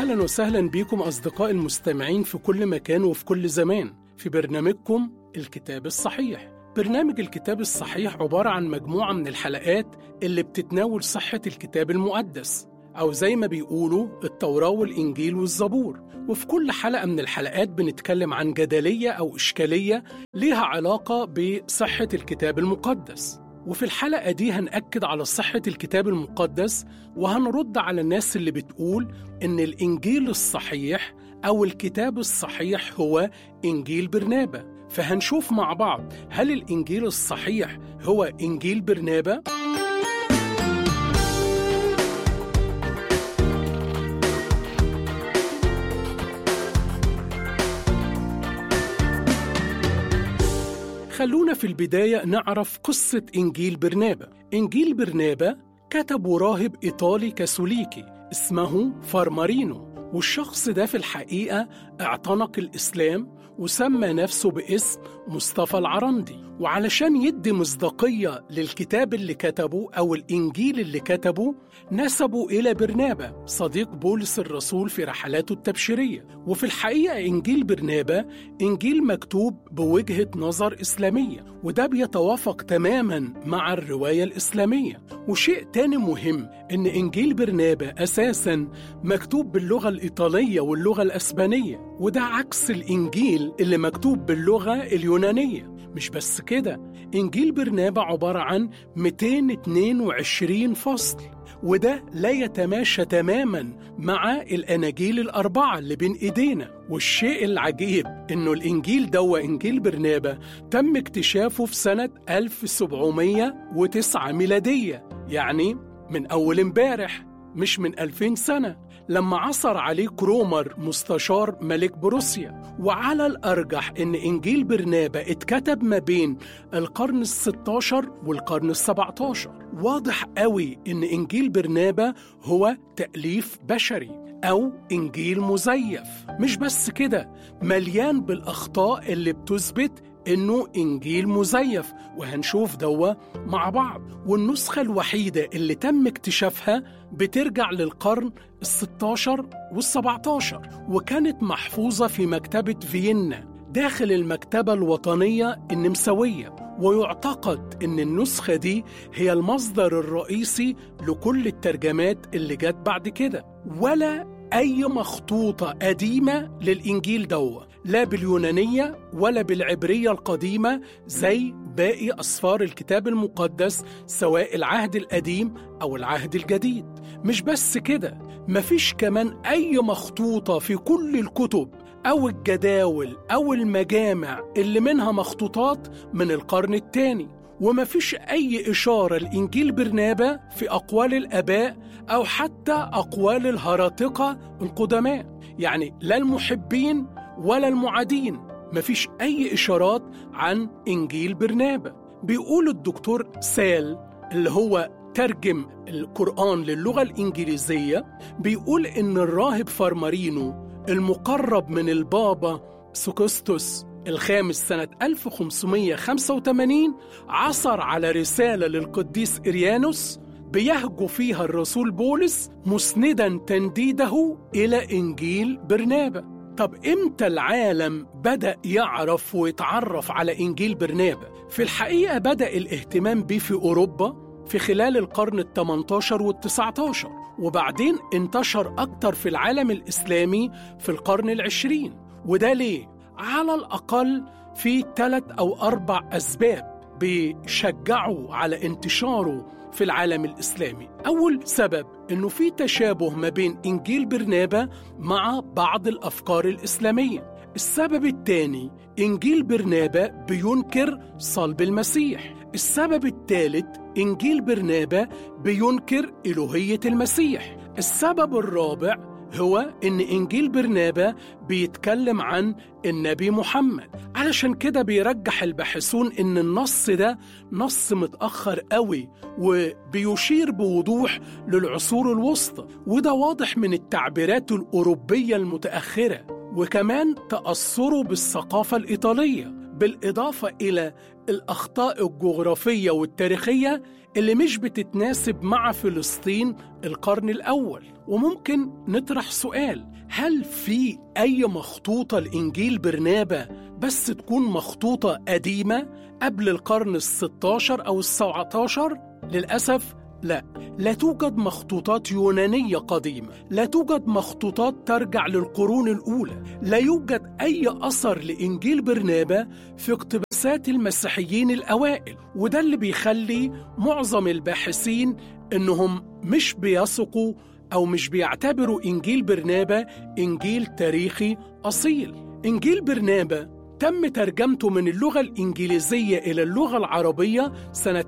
أهلا وسهلا بكم أصدقائي المستمعين في كل مكان وفي كل زمان في برنامجكم الكتاب الصحيح برنامج الكتاب الصحيح عبارة عن مجموعة من الحلقات اللي بتتناول صحة الكتاب المقدس أو زي ما بيقولوا التوراة والإنجيل والزبور وفي كل حلقة من الحلقات بنتكلم عن جدلية أو إشكالية ليها علاقة بصحة الكتاب المقدس وفي الحلقة دي هنأكد على صحة الكتاب المقدس وهنرد على الناس اللي بتقول إن الإنجيل الصحيح أو الكتاب الصحيح هو إنجيل برنابا فهنشوف مع بعض هل الإنجيل الصحيح هو إنجيل برنابا؟ خلونا في البداية نعرف قصة إنجيل برنابا إنجيل برنابا كتبه راهب إيطالي كاثوليكي اسمه فارمارينو والشخص ده في الحقيقة اعتنق الإسلام وسمى نفسه باسم مصطفى العرندي وعلشان يدي مصداقية للكتاب اللي كتبه أو الإنجيل اللي كتبه نسبه إلى برنابا صديق بولس الرسول في رحلاته التبشيرية وفي الحقيقة إنجيل برنابا إنجيل مكتوب بوجهة نظر إسلامية وده بيتوافق تماما مع الرواية الإسلامية وشيء تاني مهم إن إنجيل برنابا أساسا مكتوب باللغة الإيطالية واللغة الأسبانية وده عكس الإنجيل اللي مكتوب باللغة اليونانية مش بس كده إنجيل برنابا عبارة عن 222 فصل وده لا يتماشى تماما مع الأناجيل الأربعة اللي بين إيدينا والشيء العجيب إنه الإنجيل دوا إنجيل برنابا تم اكتشافه في سنة 1709 ميلادية يعني من أول امبارح مش من 2000 سنة لما عثر عليه كرومر مستشار ملك بروسيا وعلى الأرجح إن إنجيل برنابا اتكتب ما بين القرن الستاشر والقرن السبعتاشر واضح قوي إن إنجيل برنابا هو تأليف بشري أو إنجيل مزيف مش بس كده مليان بالأخطاء اللي بتثبت إنه إنجيل مزيف وهنشوف دوا مع بعض والنسخة الوحيدة اللي تم اكتشافها بترجع للقرن الستاشر والسبعتاشر وكانت محفوظة في مكتبة فيينا داخل المكتبة الوطنية النمساوية ويعتقد إن النسخة دي هي المصدر الرئيسي لكل الترجمات اللي جت بعد كده ولا أي مخطوطة قديمة للإنجيل دوا لا باليونانية ولا بالعبرية القديمة زي باقي أسفار الكتاب المقدس سواء العهد القديم أو العهد الجديد مش بس كده مفيش كمان أي مخطوطة في كل الكتب أو الجداول أو المجامع اللي منها مخطوطات من القرن الثاني ومفيش أي إشارة لإنجيل برنابا في أقوال الآباء أو حتى أقوال الهراطقة القدماء يعني لا المحبين ولا المعادين مفيش أي إشارات عن إنجيل برنابا بيقول الدكتور سال اللي هو ترجم القرآن للغة الإنجليزية بيقول إن الراهب فارمارينو المقرب من البابا سوكستوس الخامس سنة 1585 عثر على رسالة للقديس إريانوس بيهجو فيها الرسول بولس مسندا تنديده إلى إنجيل برنابا طب إمتى العالم بدأ يعرف ويتعرف على إنجيل برنابا؟ في الحقيقة بدأ الاهتمام بيه في أوروبا في خلال القرن ال 18 وال 19 وبعدين انتشر أكتر في العالم الإسلامي في القرن العشرين وده ليه؟ على الأقل في ثلاث أو أربع أسباب بيشجعوا على انتشاره في العالم الإسلامي أول سبب أنه في تشابه ما بين إنجيل برنابا مع بعض الأفكار الإسلامية السبب الثاني إنجيل برنابا بينكر صلب المسيح السبب الثالث إنجيل برنابا بينكر إلوهية المسيح السبب الرابع هو إن إنجيل برنابا بيتكلم عن النبي محمد علشان كده بيرجح الباحثون إن النص ده نص متأخر قوي وبيشير بوضوح للعصور الوسطى وده واضح من التعبيرات الأوروبية المتأخرة وكمان تأثره بالثقافة الإيطالية بالإضافة إلى الأخطاء الجغرافية والتاريخية اللي مش بتتناسب مع فلسطين القرن الأول وممكن نطرح سؤال هل في أي مخطوطة لإنجيل برنابا بس تكون مخطوطة قديمة قبل القرن الستاشر أو السبعتاشر؟ للأسف لا لا توجد مخطوطات يونانية قديمة لا توجد مخطوطات ترجع للقرون الأولى لا يوجد أي أثر لإنجيل برنابا في اقتباسات المسيحيين الأوائل وده اللي بيخلي معظم الباحثين إنهم مش بيثقوا أو مش بيعتبروا إنجيل برنابا إنجيل تاريخي أصيل إنجيل برنابا تم ترجمته من اللغة الإنجليزية إلى اللغة العربية سنة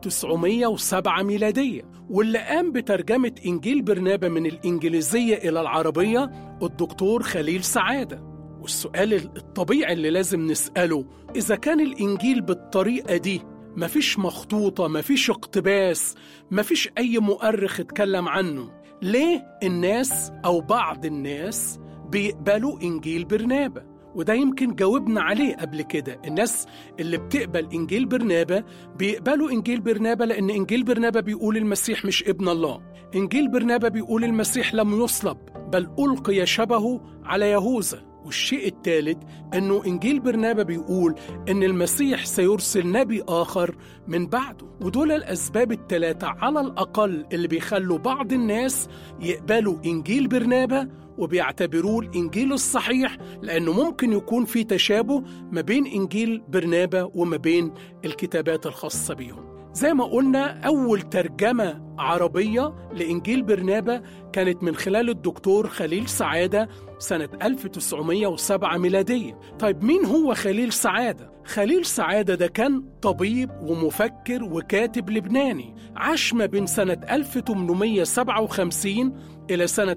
1907 ميلادية واللي قام بترجمة إنجيل برنابا من الإنجليزية إلى العربية الدكتور خليل سعادة والسؤال الطبيعي اللي لازم نسأله إذا كان الإنجيل بالطريقة دي مفيش مخطوطة مفيش اقتباس مفيش أي مؤرخ اتكلم عنه ليه الناس أو بعض الناس بيقبلوا إنجيل برنابا وده يمكن جاوبنا عليه قبل كده الناس اللي بتقبل إنجيل برنابا بيقبلوا إنجيل برنابا لأن إنجيل برنابا بيقول المسيح مش ابن الله إنجيل برنابا بيقول المسيح لم يصلب بل ألقي شبهه على يهوذا والشيء الثالث انه انجيل برنابا بيقول ان المسيح سيرسل نبي اخر من بعده ودول الاسباب الثلاثه على الاقل اللي بيخلوا بعض الناس يقبلوا انجيل برنابا وبيعتبروه الانجيل الصحيح لانه ممكن يكون في تشابه ما بين انجيل برنابا وما بين الكتابات الخاصه بيهم زي ما قلنا أول ترجمة عربية لإنجيل برنابا كانت من خلال الدكتور خليل سعادة سنة 1907 ميلادية طيب مين هو خليل سعادة؟ خليل سعادة ده كان طبيب ومفكر وكاتب لبناني عاش ما بين سنة 1857 إلى سنة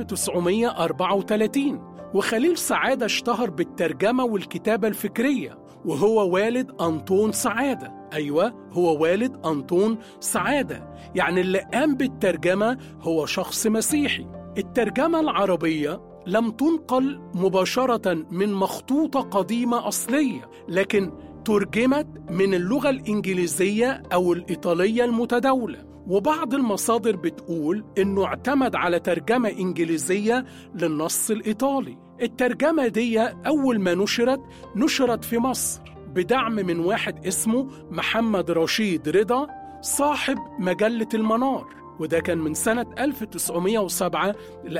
1934 وخليل سعادة اشتهر بالترجمة والكتابة الفكرية وهو والد أنطون سعادة أيوة هو والد أنطون سعادة يعني اللي قام بالترجمة هو شخص مسيحي الترجمة العربية لم تنقل مباشرة من مخطوطة قديمة أصلية لكن ترجمت من اللغة الإنجليزية أو الإيطالية المتداولة وبعض المصادر بتقول إنه اعتمد على ترجمة إنجليزية للنص الإيطالي الترجمة دي أول ما نشرت نشرت في مصر بدعم من واحد اسمه محمد رشيد رضا صاحب مجلة المنار وده كان من سنة 1907 ل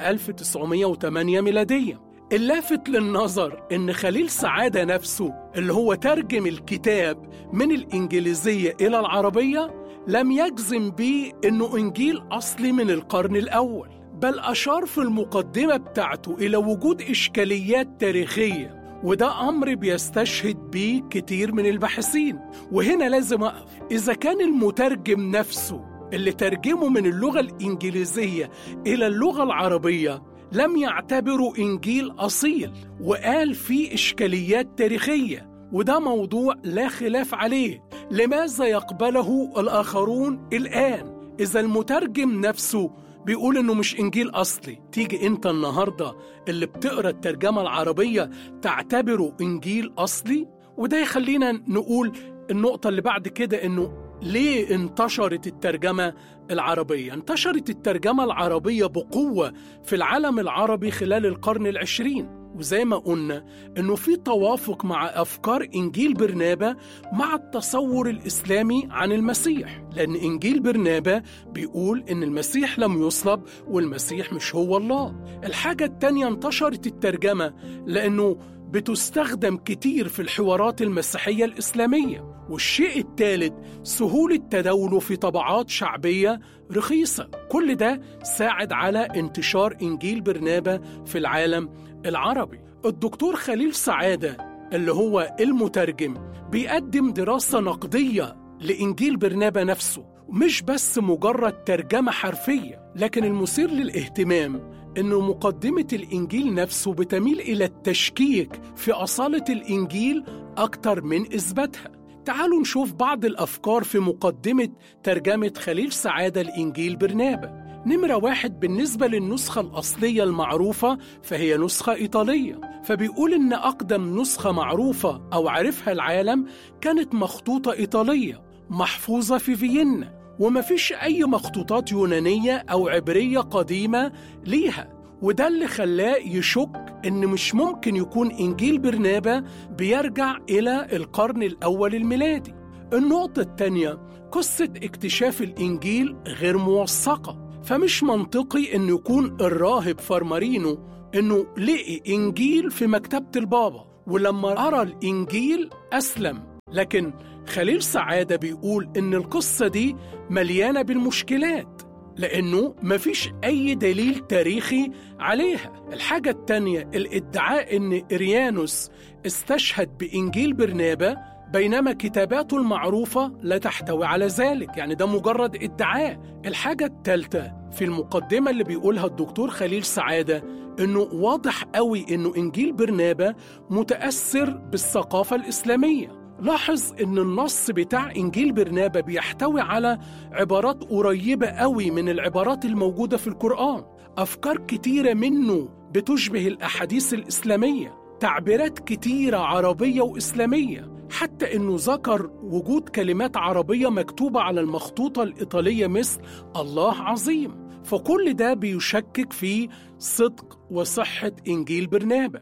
1908 ميلادية اللافت للنظر إن خليل سعادة نفسه اللي هو ترجم الكتاب من الإنجليزية إلى العربية لم يجزم بيه إنه إنجيل أصلي من القرن الأول بل أشار في المقدمة بتاعته إلى وجود إشكاليات تاريخية وده أمر بيستشهد بيه كتير من الباحثين وهنا لازم أقف إذا كان المترجم نفسه اللي ترجمه من اللغة الإنجليزية إلى اللغة العربية لم يعتبره إنجيل أصيل وقال فيه إشكاليات تاريخية وده موضوع لا خلاف عليه لماذا يقبله الآخرون الآن إذا المترجم نفسه بيقول إنه مش إنجيل أصلي تيجي أنت النهاردة اللي بتقرأ الترجمة العربية تعتبره إنجيل أصلي وده يخلينا نقول النقطة اللي بعد كده إنه ليه انتشرت الترجمة العربية؟ انتشرت الترجمة العربية بقوة في العالم العربي خلال القرن العشرين وزي ما قلنا انه في توافق مع افكار انجيل برنابا مع التصور الاسلامي عن المسيح لان انجيل برنابا بيقول ان المسيح لم يصلب والمسيح مش هو الله الحاجه التانيه انتشرت الترجمه لانه بتستخدم كتير في الحوارات المسيحيه الاسلاميه والشيء الثالث سهوله تداوله في طبعات شعبيه رخيصه كل ده ساعد على انتشار انجيل برنابا في العالم العربي الدكتور خليل سعادة اللي هو المترجم بيقدم دراسة نقدية لإنجيل برنابا نفسه مش بس مجرد ترجمة حرفية لكن المثير للاهتمام إن مقدمة الإنجيل نفسه بتميل إلى التشكيك في أصالة الإنجيل أكتر من إثباتها تعالوا نشوف بعض الأفكار في مقدمة ترجمة خليل سعادة الإنجيل برنابا نمرة واحد بالنسبة للنسخة الأصلية المعروفة فهي نسخة إيطالية فبيقول إن أقدم نسخة معروفة أو عرفها العالم كانت مخطوطة إيطالية محفوظة في فيينا ومفيش أي مخطوطات يونانية أو عبرية قديمة ليها وده اللي خلاه يشك إن مش ممكن يكون إنجيل برنابا بيرجع إلى القرن الأول الميلادي النقطة التانية قصة اكتشاف الإنجيل غير موثقة فمش منطقي إنه يكون الراهب فرمارينو إنه لقي إنجيل في مكتبة البابا ولما قرأ الإنجيل أسلم لكن خليل سعادة بيقول إن القصة دي مليانة بالمشكلات لأنه مفيش أي دليل تاريخي عليها الحاجة التانية الادعاء إن إريانوس استشهد بإنجيل برنابا بينما كتاباته المعروفة لا تحتوي على ذلك يعني ده مجرد ادعاء الحاجة الثالثة في المقدمة اللي بيقولها الدكتور خليل سعادة انه واضح قوي انه انجيل برنابا متأثر بالثقافة الإسلامية لاحظ ان النص بتاع انجيل برنابا بيحتوي على عبارات قريبة قوي من العبارات الموجودة في القرآن أفكار كتيرة منه بتشبه الأحاديث الإسلامية تعبيرات كتيرة عربية وإسلامية حتى إنه ذكر وجود كلمات عربية مكتوبة على المخطوطة الإيطالية مثل الله عظيم فكل ده بيشكك في صدق وصحة إنجيل برنابا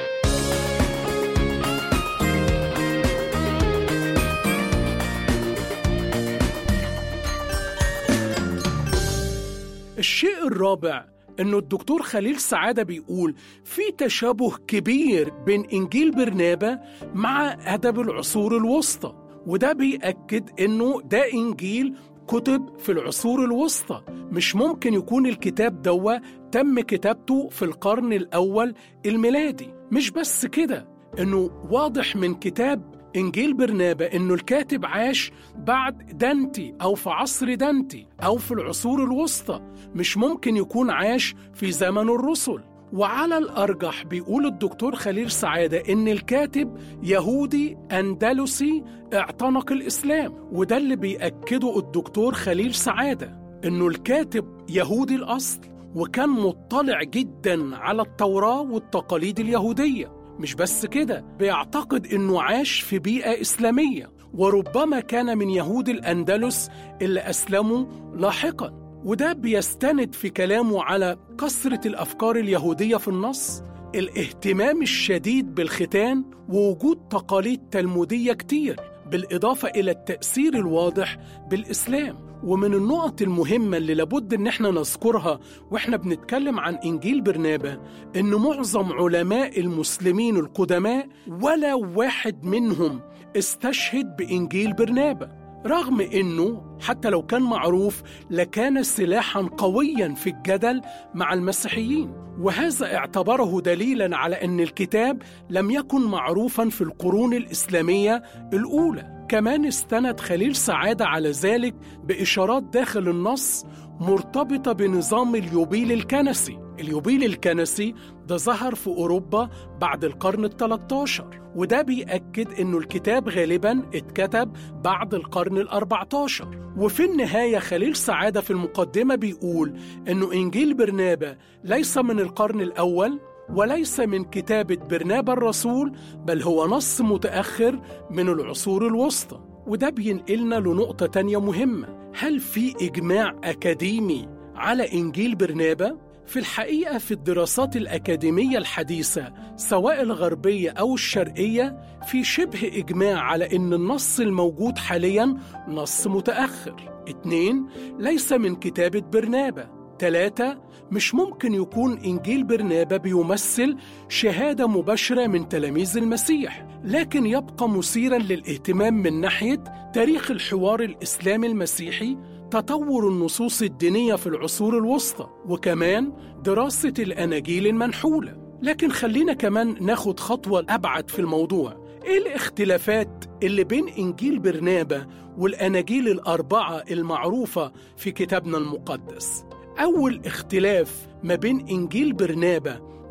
الشيء الرابع انه الدكتور خليل سعادة بيقول في تشابه كبير بين انجيل برنابا مع ادب العصور الوسطى وده بيأكد انه ده انجيل كتب في العصور الوسطى مش ممكن يكون الكتاب دوا تم كتابته في القرن الاول الميلادي مش بس كده انه واضح من كتاب إنجيل برنابا إنه الكاتب عاش بعد دانتي أو في عصر دانتي أو في العصور الوسطى مش ممكن يكون عاش في زمن الرسل وعلى الأرجح بيقول الدكتور خليل سعادة إن الكاتب يهودي أندلسي اعتنق الإسلام وده اللي بيأكده الدكتور خليل سعادة إنه الكاتب يهودي الأصل وكان مطلع جدا على التوراة والتقاليد اليهودية مش بس كده بيعتقد انه عاش في بيئه اسلاميه وربما كان من يهود الاندلس اللي اسلموا لاحقا وده بيستند في كلامه على كثره الافكار اليهوديه في النص الاهتمام الشديد بالختان ووجود تقاليد تلموديه كتير بالاضافه الى التاثير الواضح بالاسلام ومن النقط المهمة اللي لابد إن احنا نذكرها واحنا بنتكلم عن إنجيل برنابا إن معظم علماء المسلمين القدماء ولا واحد منهم استشهد بإنجيل برنابا رغم انه حتى لو كان معروف لكان سلاحا قويا في الجدل مع المسيحيين وهذا اعتبره دليلا على ان الكتاب لم يكن معروفا في القرون الاسلاميه الاولى كمان استند خليل سعاده على ذلك باشارات داخل النص مرتبطه بنظام اليوبيل الكنسي اليوبيل الكنسي ده ظهر في أوروبا بعد القرن ال13 وده بيأكد إنه الكتاب غالبا اتكتب بعد القرن ال14 وفي النهاية خليل سعادة في المقدمة بيقول إنه إنجيل برنابا ليس من القرن الأول وليس من كتابة برنابا الرسول بل هو نص متأخر من العصور الوسطى وده بينقلنا لنقطة تانية مهمة هل في إجماع أكاديمي على إنجيل برنابا؟ في الحقيقة في الدراسات الأكاديمية الحديثة سواء الغربية أو الشرقية في شبه إجماع على أن النص الموجود حاليا نص متأخر اتنين ليس من كتابة برنابا ثلاثة مش ممكن يكون إنجيل برنابا بيمثل شهادة مباشرة من تلاميذ المسيح لكن يبقى مثيرا للاهتمام من ناحية تاريخ الحوار الإسلامي المسيحي تطور النصوص الدينية في العصور الوسطى وكمان دراسة الأناجيل المنحولة لكن خلينا كمان ناخد خطوة أبعد في الموضوع إيه الاختلافات اللي بين إنجيل برنابا والأناجيل الأربعة المعروفة في كتابنا المقدس؟ أول اختلاف ما بين إنجيل برنابا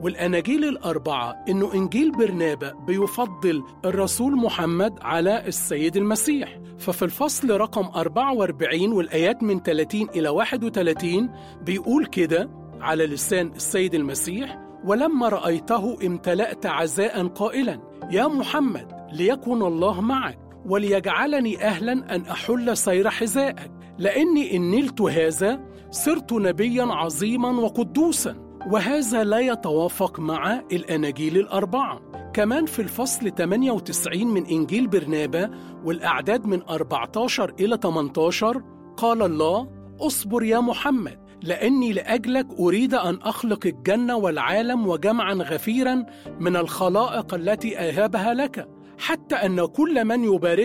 والأناجيل الأربعة إنه إنجيل برنابا بيفضل الرسول محمد على السيد المسيح ففي الفصل رقم 44 والآيات من 30 إلى 31 بيقول كده على لسان السيد المسيح ولما رأيته امتلأت عزاء قائلا يا محمد ليكن الله معك وليجعلني أهلا أن أحل سير حذائك لأني إن نلت هذا صرت نبيا عظيما وقدوسا وهذا لا يتوافق مع الأناجيل الأربعة كمان في الفصل 98 من إنجيل برنابا والأعداد من 14 إلى 18 قال الله اصبر يا محمد لاني لاجلك اريد ان اخلق الجنه والعالم وجمعا غفيرا من الخلائق التي اهبها لك حتى ان كل من يبارك